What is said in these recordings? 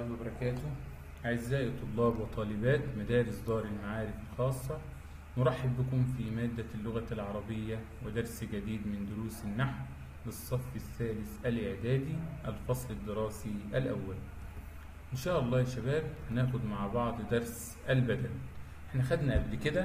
الله وبركاته أعزائي طلاب وطالبات مدارس دار المعارف الخاصة نرحب بكم في مادة اللغة العربية ودرس جديد من دروس النحو للصف الثالث الإعدادي الفصل الدراسي الأول إن شاء الله يا شباب هناخد مع بعض درس البدل احنا خدنا قبل كده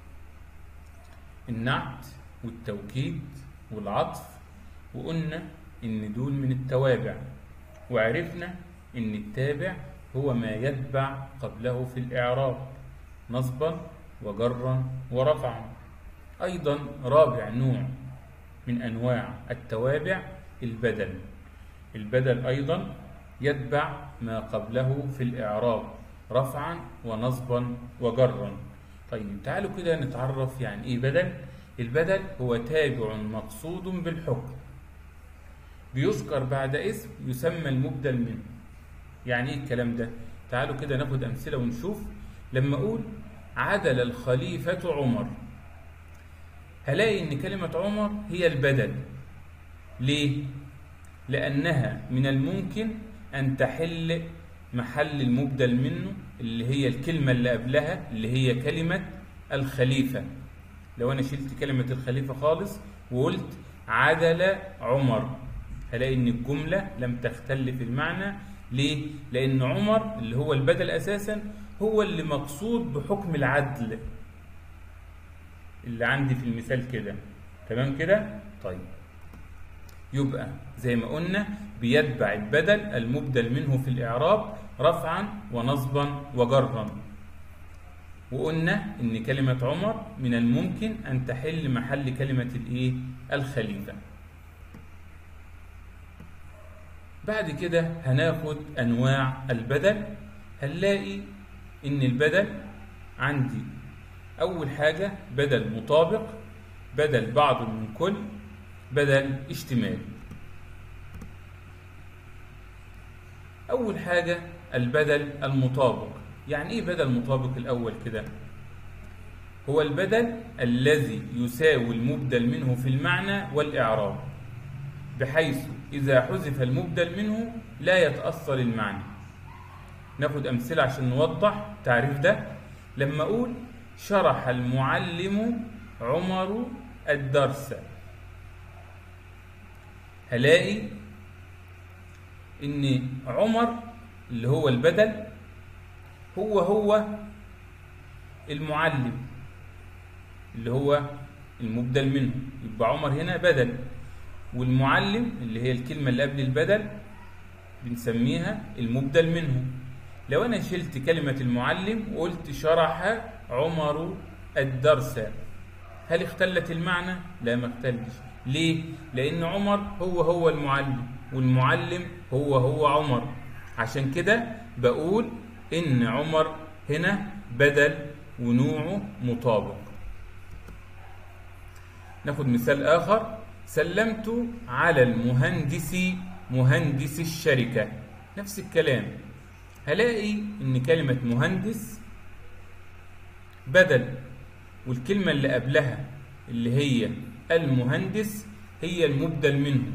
النعت والتوكيد والعطف وقلنا إن دول من التوابع وعرفنا إن التابع هو ما يتبع قبله في الإعراب نصبا وجرا ورفعا أيضا رابع نوع من أنواع التوابع البدل البدل أيضا يتبع ما قبله في الإعراب رفعا ونصبا وجرا طيب تعالوا كده نتعرف يعني إيه بدل البدل هو تابع مقصود بالحكم بيذكر بعد اسم يسمى المبدل منه يعني ايه الكلام ده تعالوا كده ناخد امثله ونشوف لما اقول عدل الخليفه عمر هلاقي ان كلمه عمر هي البدل ليه لانها من الممكن ان تحل محل المبدل منه اللي هي الكلمه اللي قبلها اللي هي كلمه الخليفه لو انا شلت كلمه الخليفه خالص وقلت عدل عمر هلاقي ان الجمله لم تختل في المعنى ليه لان عمر اللي هو البدل اساسا هو اللي مقصود بحكم العدل اللي عندي في المثال كده تمام كده طيب يبقى زي ما قلنا بيتبع البدل المبدل منه في الاعراب رفعا ونصبا وجرا وقلنا ان كلمه عمر من الممكن ان تحل محل كلمه الايه الخليفه بعد كده هناخد انواع البدل هنلاقي ان البدل عندي اول حاجه بدل مطابق بدل بعض من كل بدل اشتمال اول حاجه البدل المطابق يعني ايه بدل مطابق الاول كده هو البدل الذي يساوي المبدل منه في المعنى والاعراب بحيث إذا حذف المبدل منه لا يتأثر المعنى ناخد أمثلة عشان نوضح تعريف ده لما أقول شرح المعلم عمر الدرس هلاقي إن عمر اللي هو البدل هو هو المعلم اللي هو المبدل منه يبقى عمر هنا بدل والمعلم اللي هي الكلمة اللي قبل البدل بنسميها المبدل منه لو أنا شلت كلمة المعلم وقلت شرح عمر الدرس هل اختلت المعنى؟ لا ما اختلش ليه؟ لأن عمر هو هو المعلم والمعلم هو هو عمر عشان كده بقول إن عمر هنا بدل ونوعه مطابق ناخد مثال آخر سلمت على المهندس مهندس الشركة نفس الكلام هلاقي ان كلمة مهندس بدل والكلمة اللي قبلها اللي هي المهندس هي المبدل منه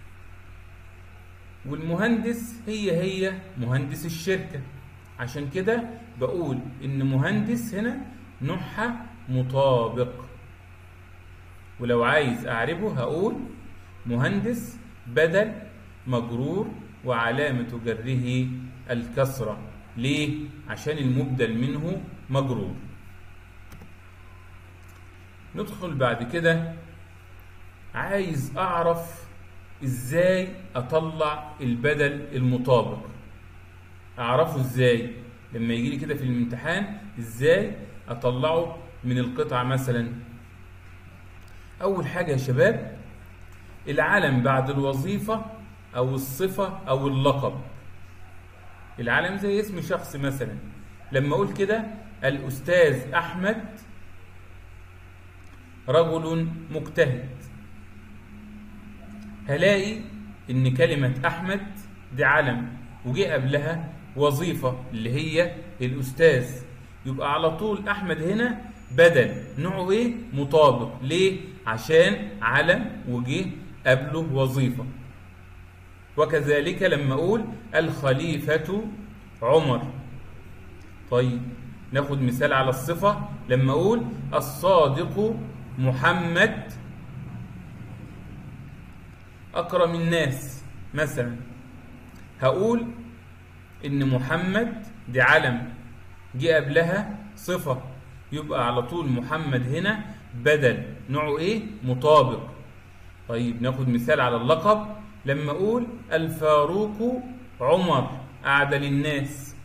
والمهندس هي هي مهندس الشركة عشان كده بقول ان مهندس هنا نوعها مطابق ولو عايز أعربه هقول مهندس بدل مجرور وعلامة جره الكسرة ليه؟ عشان المبدل منه مجرور ندخل بعد كده عايز أعرف إزاي أطلع البدل المطابق أعرفه إزاي؟ لما يجي لي كده في الامتحان إزاي أطلعه من القطعة مثلا أول حاجة يا شباب العلم بعد الوظيفة أو الصفة أو اللقب العلم زي اسم شخص مثلا لما أقول كده الأستاذ أحمد رجل مجتهد هلاقي إن كلمة أحمد دي علم وجه قبلها وظيفة اللي هي الأستاذ يبقى على طول أحمد هنا بدل نوعه ايه مطابق ليه عشان علم وجه قبله وظيفة وكذلك لما أقول الخليفة عمر طيب ناخد مثال على الصفة لما أقول الصادق محمد أكرم الناس مثلا هقول إن محمد دي علم جه قبلها صفة يبقى على طول محمد هنا بدل نوعه إيه؟ مطابق طيب ناخد مثال على اللقب لما أقول الفاروق عمر أعدل الناس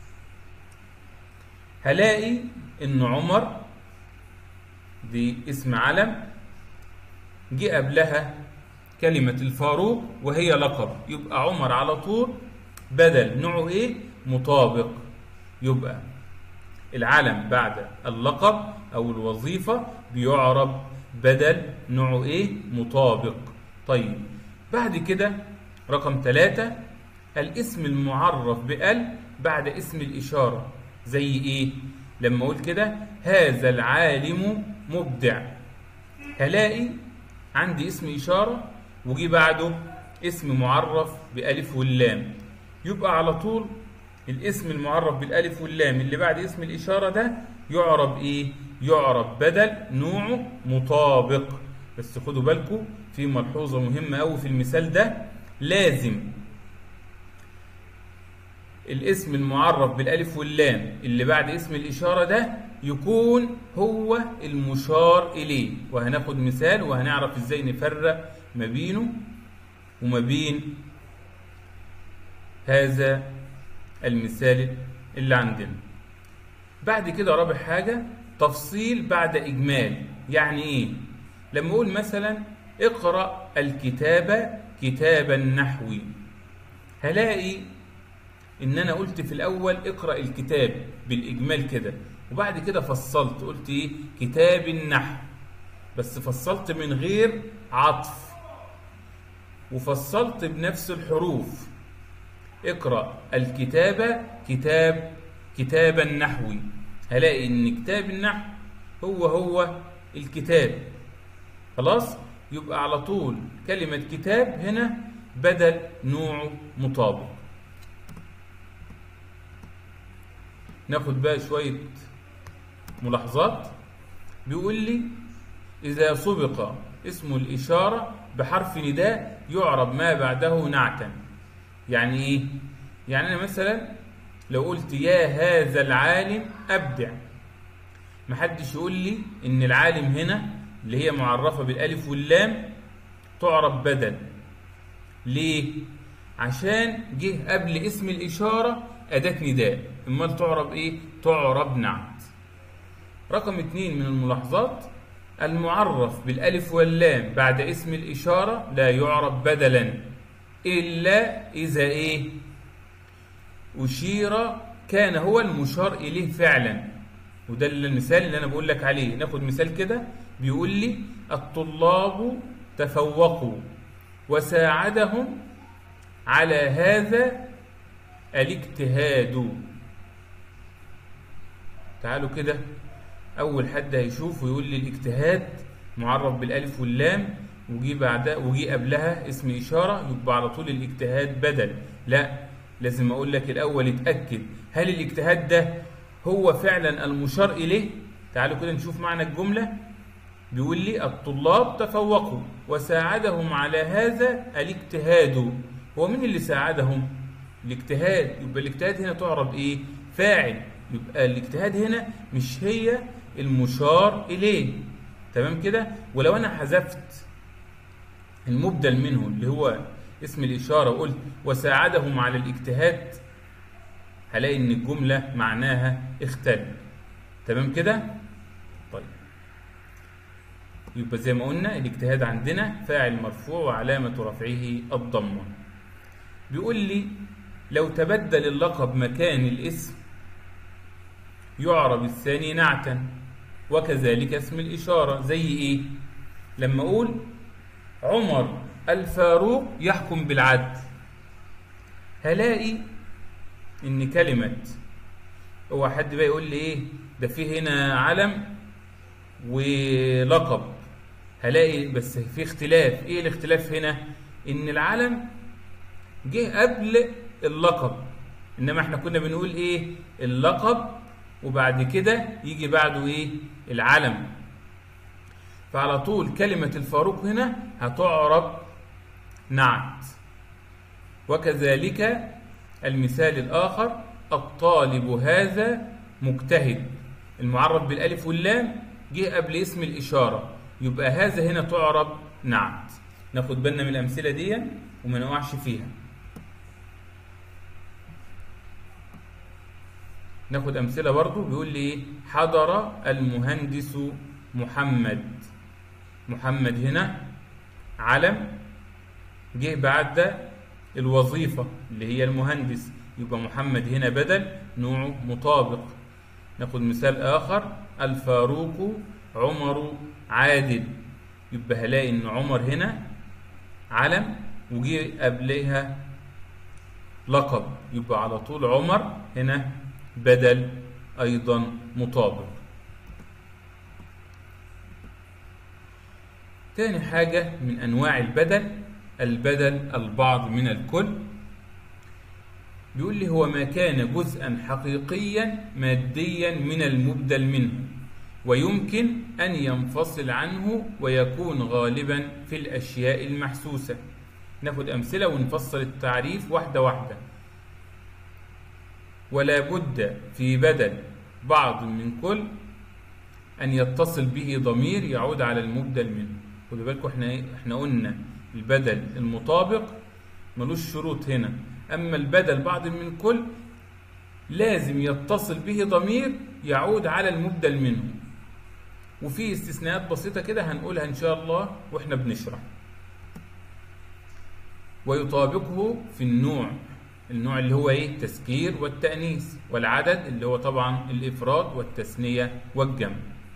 هلاقي إن عمر دي اسم علم جه قبلها كلمة الفاروق وهي لقب يبقى عمر على طول بدل نوعه ايه مطابق يبقى العلم بعد اللقب او الوظيفة بيعرب بدل نوعه ايه مطابق طيب بعد كده رقم ثلاثة الاسم المعرف بال بعد اسم الإشارة زي ايه لما اقول كده هذا العالم مبدع هلاقي عندي اسم إشارة وجي بعده اسم معرف بألف واللام يبقى على طول الاسم المعرف بالألف واللام اللي بعد اسم الإشارة ده يعرب إيه؟ يعرب بدل نوعه مطابق بس خدوا بالكم في ملحوظة مهمة أوي في المثال ده لازم الاسم المعرف بالألف واللام اللي بعد اسم الإشارة ده يكون هو المشار إليه وهناخد مثال وهنعرف إزاي نفرق ما بينه وما بين هذا المثال اللي عندنا بعد كده رابع حاجة تفصيل بعد إجمال يعني إيه لما أقول مثلا اقرأ الكتاب كتابا نحوي هلاقي ان انا قلت في الاول اقرا الكتاب بالاجمال كده وبعد كده فصلت قلت ايه كتاب النحو بس فصلت من غير عطف وفصلت بنفس الحروف اقرا الكتاب كتاب كتابا نحوي هلاقي ان كتاب النحو هو هو الكتاب خلاص يبقى على طول كلمه كتاب هنا بدل نوعه مطابق ناخد بقى شوية ملاحظات بيقول لي إذا سبق اسم الإشارة بحرف نداء يعرب ما بعده نعتا يعني إيه؟ يعني أنا مثلا لو قلت يا هذا العالم أبدع محدش يقول لي إن العالم هنا اللي هي معرفة بالألف واللام تعرب بدل ليه؟ عشان جه قبل اسم الإشارة أداة نداء امال تعرب ايه تعرب نعت رقم اتنين من الملاحظات المعرف بالالف واللام بعد اسم الاشاره لا يعرب بدلا الا اذا ايه اشير كان هو المشار اليه فعلا وده المثال اللي انا بقول لك عليه ناخد مثال كده بيقول لي الطلاب تفوقوا وساعدهم على هذا الاجتهاد تعالوا كده اول حد هيشوف ويقول لي الاجتهاد معرف بالالف واللام وجي بعدها وجي قبلها اسم اشاره يبقى على طول الاجتهاد بدل لا لازم اقول لك الاول اتاكد هل الاجتهاد ده هو فعلا المشار اليه تعالوا كده نشوف معنى الجمله بيقول لي الطلاب تفوقوا وساعدهم على هذا الاجتهاد هو مين اللي ساعدهم الاجتهاد يبقى الاجتهاد هنا تعرب ايه فاعل يبقى الاجتهاد هنا مش هي المشار اليه تمام كده ولو انا حذفت المبدل منه اللي هو اسم الاشاره وقلت وساعدهم على الاجتهاد هلاقي ان الجمله معناها اختل تمام كده طيب يبقى زي ما قلنا الاجتهاد عندنا فاعل مرفوع وعلامه رفعه الضمه بيقول لي لو تبدل اللقب مكان الاسم يعرب الثاني نعتا وكذلك اسم الإشارة زي إيه؟ لما أقول عمر الفاروق يحكم بالعدل هلاقي إن كلمة هو حد بقى يقول لي إيه؟ ده في هنا علم ولقب هلاقي بس في اختلاف إيه الاختلاف هنا؟ إن العلم جه قبل اللقب انما احنا كنا بنقول ايه اللقب وبعد كده يجي بعده ايه العلم فعلى طول كلمة الفاروق هنا هتعرب نعت وكذلك المثال الآخر الطالب هذا مجتهد المعرب بالألف واللام جه قبل اسم الإشارة يبقى هذا هنا تعرب نعت ناخد بالنا من الأمثلة دي وما نقعش فيها ناخد أمثلة برضو بيقول لي إيه حضر المهندس محمد محمد هنا علم جه بعد الوظيفة اللي هي المهندس يبقى محمد هنا بدل نوعه مطابق ناخد مثال آخر الفاروق عمر عادل يبقى هلاقي إن عمر هنا علم وجه قبلها لقب يبقى على طول عمر هنا بدل أيضا مطابق تاني حاجة من أنواع البدل البدل البعض من الكل بيقول لي هو ما كان جزءا حقيقيا ماديا من المبدل منه ويمكن أن ينفصل عنه ويكون غالبا في الأشياء المحسوسة ناخد أمثلة ونفصل التعريف واحدة واحدة ولا بد في بدل بعض من كل أن يتصل به ضمير يعود على المبدل منه خدوا بالكم احنا ايه احنا قلنا البدل المطابق ملوش شروط هنا اما البدل بعض من كل لازم يتصل به ضمير يعود على المبدل منه وفي استثناءات بسيطة كده هنقولها إن شاء الله وإحنا بنشرح ويطابقه في النوع النوع اللي هو إيه التسكير والتأنيث والعدد اللي هو طبعا الإفراد والتثنية والجمع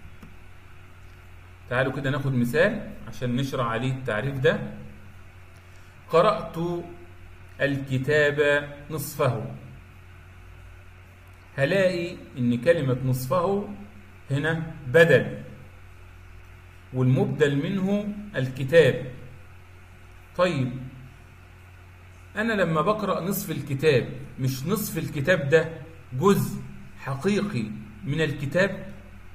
تعالوا كده ناخد مثال عشان نشرح عليه التعريف ده قرأت الكتاب نصفه هلاقي ان كلمة نصفه هنا بدل والمبدل منه الكتاب طيب انا لما بقرأ نصف الكتاب مش نصف الكتاب ده جزء حقيقي من الكتاب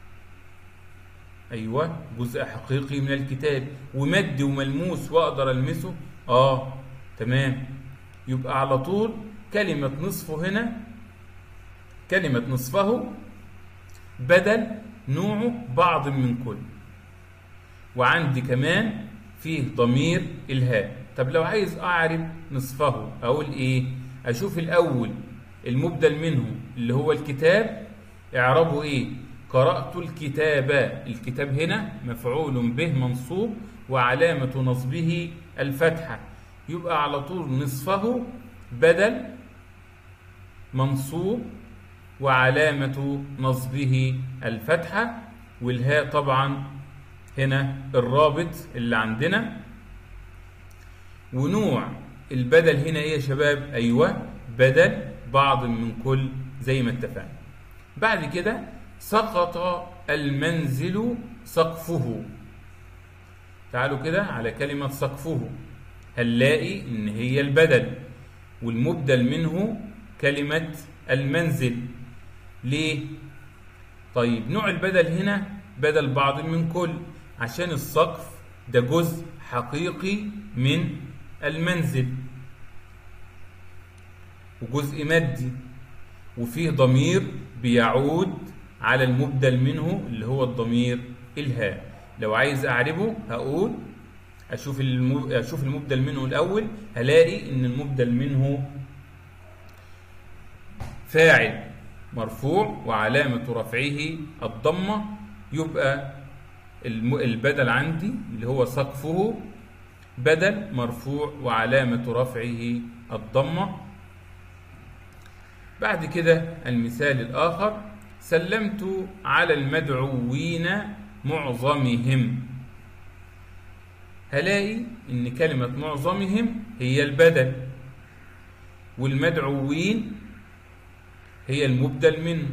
ايوه جزء حقيقي من الكتاب ومد وملموس واقدر المسه اه تمام يبقى على طول كلمة نصفه هنا كلمة نصفه بدل نوعه بعض من كل وعندي كمان فيه ضمير الهاء طب لو عايز اعرف نصفه اقول ايه اشوف الاول المبدل منه اللي هو الكتاب اعربه ايه قرأت الكتاب الكتاب هنا مفعول به منصوب وعلامة نصبه الفتحة يبقى على طول نصفه بدل منصوب وعلامة نصبه الفتحة والهاء طبعا هنا الرابط اللي عندنا ونوع البدل هنا ايه يا شباب ايوه بدل بعض من كل زي ما اتفقنا بعد كده سقط المنزل سقفه تعالوا كده على كلمة سقفه هنلاقي إن هي البدل والمبدل منه كلمة المنزل ليه؟ طيب نوع البدل هنا بدل بعض من كل عشان السقف ده جزء حقيقي من المنزل وجزء مادي وفيه ضمير بيعود على المبدل منه اللي هو الضمير الهاء لو عايز اعربه هقول اشوف الم... اشوف المبدل منه الاول هلاقي ان المبدل منه فاعل مرفوع وعلامة رفعه الضمة يبقى الم... البدل عندي اللي هو سقفه بدل مرفوع وعلامة رفعه الضمة بعد كده المثال الآخر سلمت على المدعوين معظمهم هلاقي ان كلمة معظمهم هي البدل والمدعوين هي المبدل منه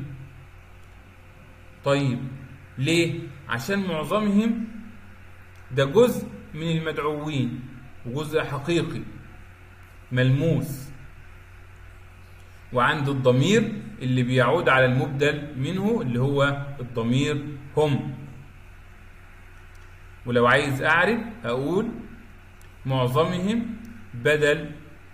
طيب ليه عشان معظمهم ده جزء من المدعوين وجزء حقيقي ملموس وعند الضمير اللي بيعود على المبدل منه اللي هو الضمير هم ولو عايز أعرف أقول معظمهم بدل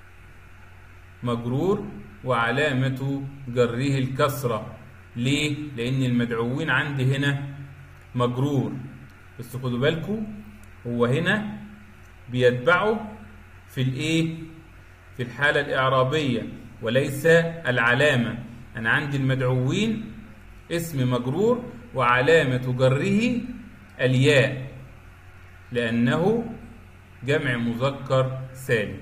مجرور وعلامة جره الكسرة ليه؟ لأن المدعوين عندي هنا مجرور بس خدوا بالكم هو هنا بيتبعه في الايه؟ في الحالة الإعرابية وليس العلامة أنا عندي المدعوين اسم مجرور وعلامة جره الياء لأنه جمع مذكر سالم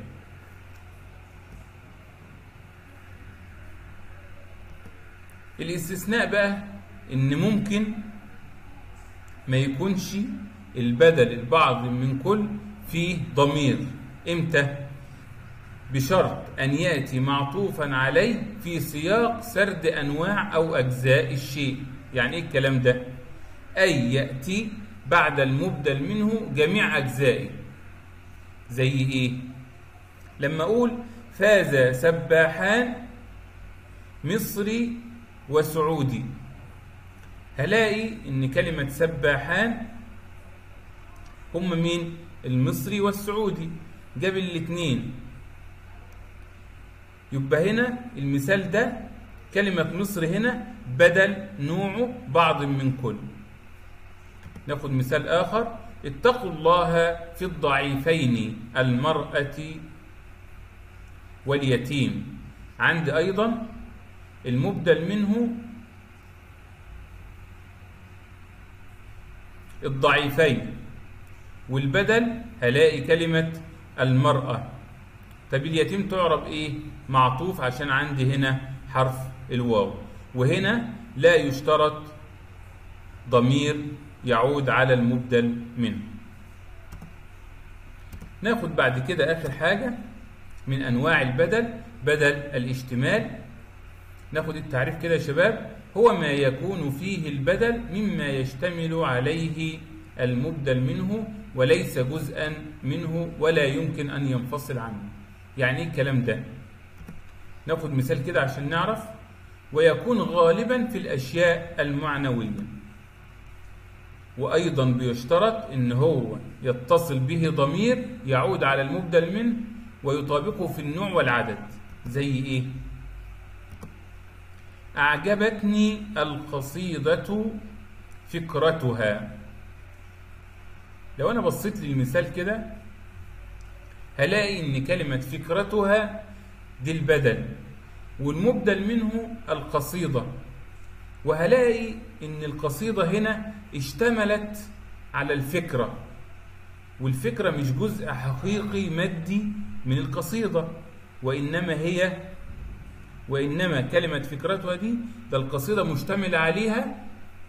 الاستثناء بقى ان ممكن ما يكونش البدل البعض من كل فيه ضمير امتى بشرط ان ياتي معطوفا عليه في سياق سرد انواع او اجزاء الشيء يعني ايه الكلام ده اي ياتي بعد المبدل منه جميع اجزائه زي ايه لما اقول فاز سباحان مصري وسعودي هلاقي ان كلمة سباحان هم مين المصري والسعودي جاب الاتنين يبقى هنا المثال ده كلمة مصر هنا بدل نوعه بعض من كل ناخد مثال آخر اتقوا الله في الضعيفين المرأة واليتيم عندي أيضا المبدل منه الضعيفين والبدل هلاقي كلمة المرأة طب اليتيم تعرب ايه معطوف عشان عندي هنا حرف الواو وهنا لا يشترط ضمير يعود على المبدل منه ناخد بعد كده آخر حاجة من أنواع البدل بدل الاشتمال ناخد التعريف كده يا شباب هو ما يكون فيه البدل مما يشتمل عليه المبدل منه وليس جزءا منه ولا يمكن أن ينفصل عنه يعني ايه الكلام ده ناخد مثال كده عشان نعرف ويكون غالبا في الأشياء المعنوية وأيضا بيشترط إن هو يتصل به ضمير يعود على المبدل منه ويطابقه في النوع والعدد زي إيه؟ أعجبتني القصيدة فكرتها لو أنا بصيت للمثال كده هلاقي إن كلمة فكرتها دي البدل والمبدل منه القصيدة وهلاقي إن القصيدة هنا اشتملت على الفكرة والفكرة مش جزء حقيقي مادي من القصيدة وإنما هي وإنما كلمة فكرتها دي ده القصيدة مشتملة عليها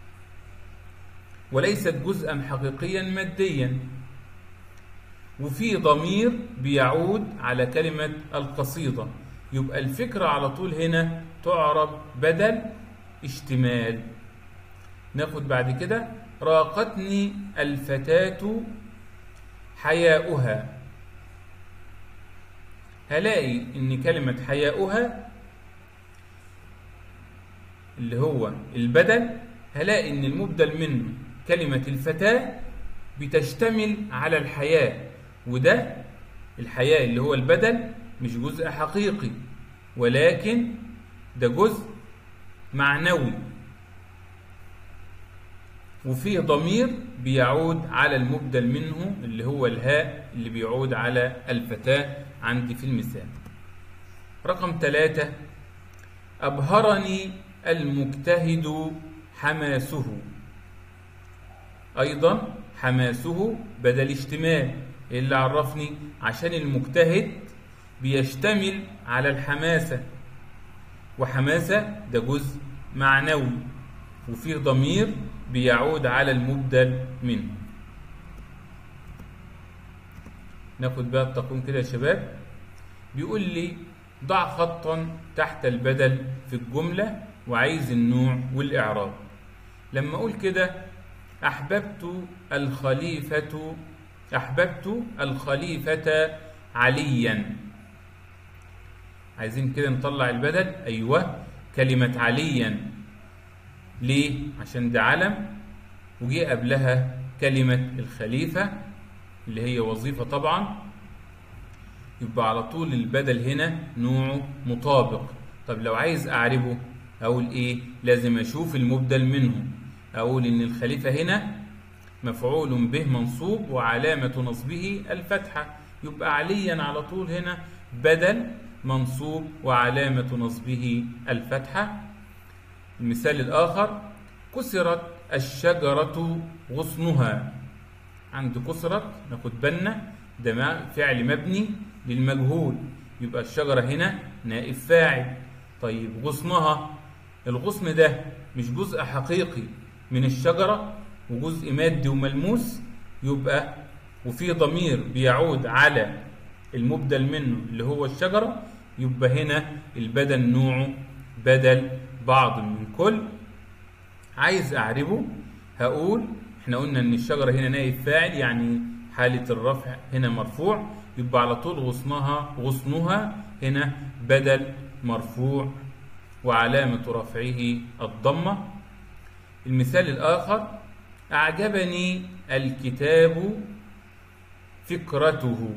وليست جزءا حقيقيا ماديا وفي ضمير بيعود على كلمة القصيدة يبقى الفكرة على طول هنا تعرب بدل اشتمال ناخد بعد كده راقتني الفتاة حياؤها هلاقي ان كلمة حياؤها اللي هو البدل هلاقي ان المبدل منه كلمة الفتاة بتشتمل على الحياة وده الحياة اللي هو البدل مش جزء حقيقي ولكن ده جزء معنوي وفيه ضمير بيعود على المبدل منه اللي هو الهاء اللي بيعود على الفتاة عندي في المثال رقم ثلاثة أبهرني المجتهد حماسه أيضا حماسه بدل اشتمال اللي عرفني عشان المجتهد بيشتمل على الحماسة وحماسة ده جزء معنوي وفيه ضمير بيعود على المبدل منه ناخد بقى التقويم كده يا شباب بيقول لي ضع خطا تحت البدل في الجملة وعايز النوع والإعراب لما أقول كده أحببت الخليفة أحببت الخليفة عليا عايزين كده نطلع البدل ايوه كلمة عليا ليه عشان ده علم وجي قبلها كلمة الخليفة اللي هي وظيفة طبعا يبقى على طول البدل هنا نوعه مطابق طب لو عايز أعربه أقول إيه لازم أشوف المبدل منه أقول إن الخليفة هنا مفعول به منصوب وعلامة نصبه الفتحة يبقى عليا على طول هنا بدل منصوب وعلامة نصبه الفتحة المثال الآخر كسرت الشجرة غصنها عند كسرت ناخد بالنا ده فعل مبني للمجهول يبقى الشجرة هنا نائب فاعل طيب غصنها الغصن ده مش جزء حقيقي من الشجرة وجزء مادي وملموس يبقى وفي ضمير بيعود على المبدل منه اللي هو الشجرة يبقى هنا البدل نوعه بدل بعض من كل عايز أعربه هقول احنا قلنا ان الشجرة هنا نائب فاعل يعني حالة الرفع هنا مرفوع يبقى على طول غصنها غصنها هنا بدل مرفوع وعلامة رفعه الضمة المثال الآخر أعجبني الكتاب فكرته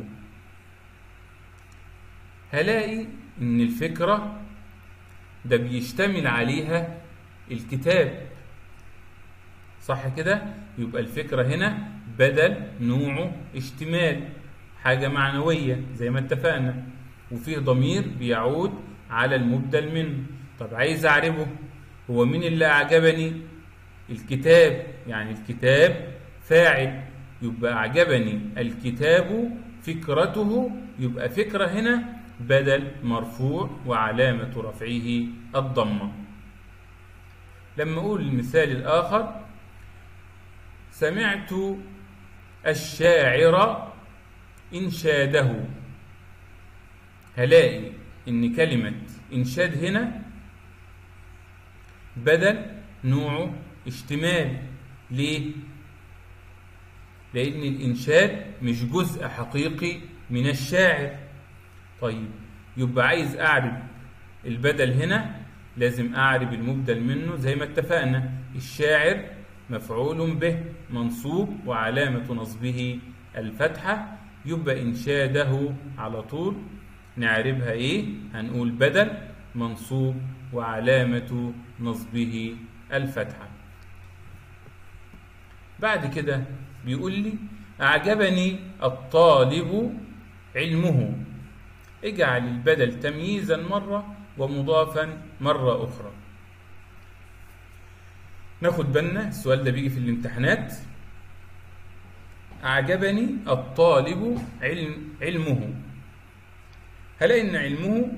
هلاقي إن الفكرة ده بيشتمل عليها الكتاب صح كده يبقى الفكرة هنا بدل نوعه اشتمال حاجة معنوية زي ما اتفقنا وفيه ضمير بيعود على المبدل منه طب عايز أعربه هو مين اللي أعجبني الكتاب يعني الكتاب فاعل يبقى أعجبني الكتاب فكرته يبقى فكرة هنا بدل مرفوع وعلامة رفعه الضمة لما أقول المثال الآخر سمعت الشاعر إنشاده هلاقي إن كلمة إنشاد هنا بدل نوعه اشتمال ليه؟ لأن الإنشاد مش جزء حقيقي من الشاعر طيب يبقى عايز أعرف البدل هنا لازم أعرف المبدل منه زي ما اتفقنا الشاعر مفعول به منصوب وعلامة نصبه الفتحة يبقى إنشاده على طول نعربها إيه هنقول بدل منصوب وعلامة نصبه الفتحة بعد كده بيقول لي أعجبني الطالب علمه اجعل البدل تمييزا مرة ومضافا مرة أخرى ناخد بالنا السؤال ده بيجي في الامتحانات أعجبني الطالب علم علمه هلاقي إن علمه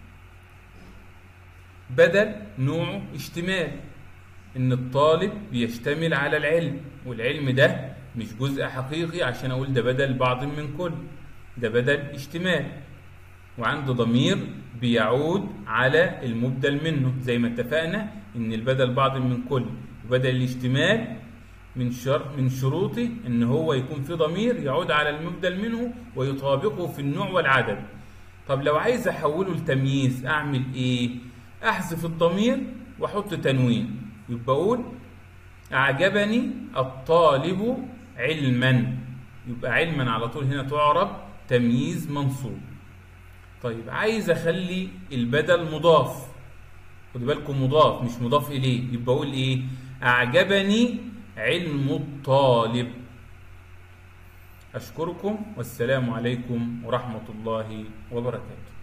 بدل نوعه اشتمال إن الطالب بيشتمل على العلم والعلم ده مش جزء حقيقي عشان أقول ده بدل بعض من كل ده بدل اشتمال وعنده ضمير بيعود على المبدل منه زي ما اتفقنا ان البدل بعض من كل وبدل الاشتمال من شر من شروطه ان هو يكون في ضمير يعود على المبدل منه ويطابقه في النوع والعدد طب لو عايز احوله لتمييز اعمل ايه احذف الضمير واحط تنوين يبقى اقول اعجبني الطالب علما يبقى علما على طول هنا تعرب تمييز منصوب طيب عايز اخلي البدل مضاف خدوا بالكم مضاف مش مضاف اليه يبقى اقول ايه اعجبني علم الطالب اشكركم والسلام عليكم ورحمه الله وبركاته